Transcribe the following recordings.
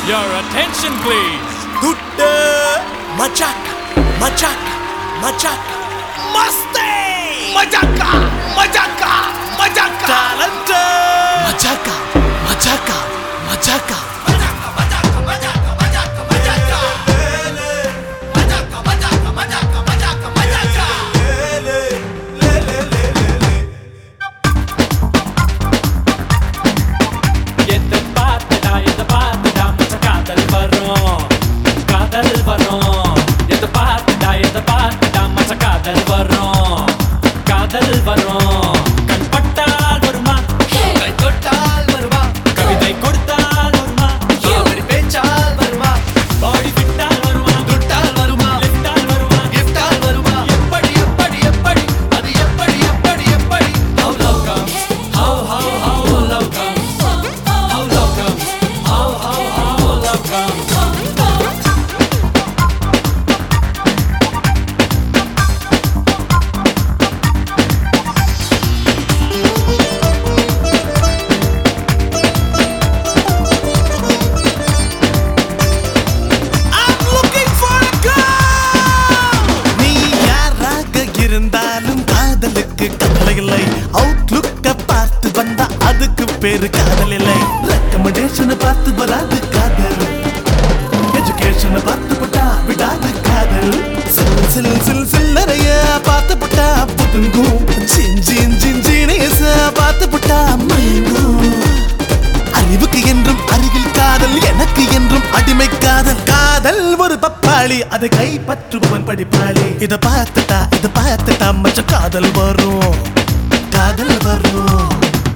Your attention, please. துட்டு மச்சாக்கா மச்சாக்கா மச்சாக்கா மஸ்தே மஜாக்கா மஜாக்கா மஜாக்கா talent மச்சாக்கா மச்சாக்கா மச்சாக்கா எதை பார்த்துடா, எதை பார்த்துடா, மச்சான் காதல் வரும். காதல் வரும். எதை பார்த்துடா, எதை பார்த்துடா, மச்சான் காதல் வரும். காதல் வரும். கண் பட்டால் வருமா? கை தொட்டால் வருமா கவிதை கொடுத்தால் வருமா? அவர் பேச்சால் வருமா பாடி விட்டால் வருமா? தொட்டால் வருமா லிஃப்டால் வருமா? கிஃப்டால் வருமா எப்படி எப்படி எப்படி அது எப்படி எப்படி எப்படி How love comes, how, how, how love comes. How love comes, how, how, how love comes. I'm looking for a girl நீ யாராக இருந்தாலும் காதலுக்கு கவலை இல்லை அவுட்லுக்க பார்த்து வந்தா அதுக்கு பேரு காதல் இல்லை ரெக்கமெண்டேஷன் பார்த்து வராது காதல் எஜுகேஷன் பார்த்து போட்டா விடாது காதல் சில் சில் சில் சில்லறைய பார்த்து போட்டா புதுங்கும் ஜின் ஜின் ஜின் ஜீனியஸ பார்த்து போட்டா மயங்கும் அறிவுக்கு என்றும் அருகில் காதல் எனக்கு என்றும் அடிமை காதல் காதல் ஒரு பப்பாளி அதை கைப்பற்றுபவன் படிப்பாளி இத பார்த்துட்டா இத பார்த்துட்டா மச்ச காதல் வரும் காதல் வரும்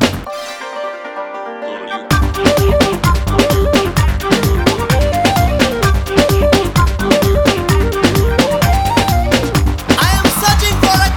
I am searching for a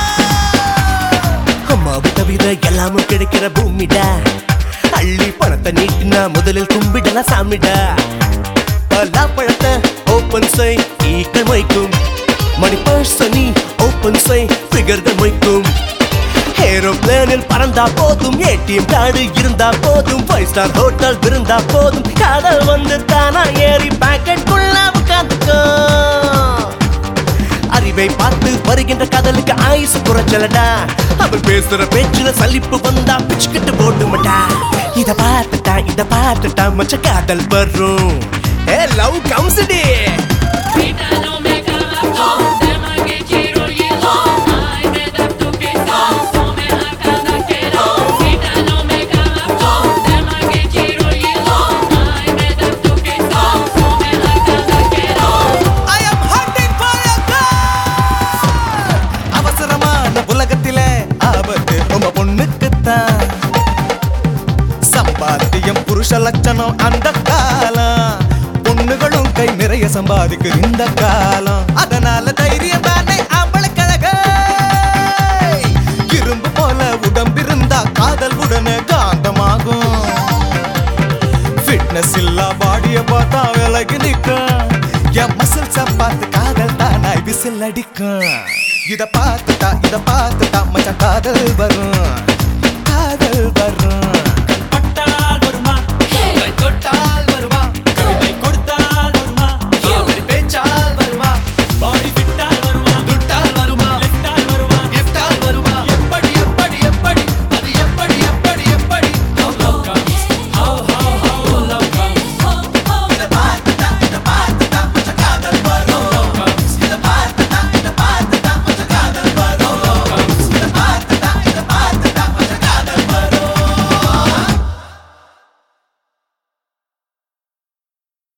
girl. அம்மாவை தவிர எல்லாமும் கிடைக்கிற பூமிடா அள்ளி பணத்தை நீட்டினா முதலில் கும்பிடலாம் சாமிடா பலாப்பழத்தை ஓபன் செய் ஈக்கள் மொய்க்கும் மணி பர்சனி ஓபன் செய் ஃபிகர்கள் மொய்க்கும் ஏரோப்ளேனில் பறந்தா போதும் ஏடிஎம் கார்டு இருந்தா போதும் ஃபைவ் ஸ்டார் ஹோட்டல் இருந்தா போதும் காதல் வந்து தானா ஏறி பாக்கெட் குள்ள உட்காந்துக்கோ அறிவை பார்த்து வருகின்ற காதலுக்கு ஆயுசு குறைச்சலடா அவள் பேசுற பேச்சுல சலிப்பு வந்தா பிச்சுக்கிட்டு போட்டுமடா இத பார்த்துட்டா இத பார்த்துட்டா மச்ச காதல் வரும் a love comes day Vida no me acaba, de más que quiero hielo. Ay, me da tu que come a cada quiero. Vida no me acaba, de más que quiero hielo. Ay, me da tu que come a cada quiero. I am hunting for a girl. அவசரமான உலகத்தில ஆபத்து உங்க பொண்ணுக்குத்தான் சம்பாத்தியம் புருஷ லட்சணம் அந்த காலம் பொண்ணுகளும் கை நிறைய சம்பாதிக்கு இந்த காலம் அதனால தைரியம் தானே அவளுக்கு அழக இரும்பு போல உடம்பிருந்தா காதல் உடனே காந்தமாகும் ஃபிட்னஸ் இல்லா பாடிய பார்த்தா விலகி நிற்கும் என் மசில்ஸ பார்த்து காதல் தானாய் விசில் அடிக்கும் இத பார்த்துட்டா இத பார்த்துட்டா மச்சான் காதல் வரும் காதல் வரும்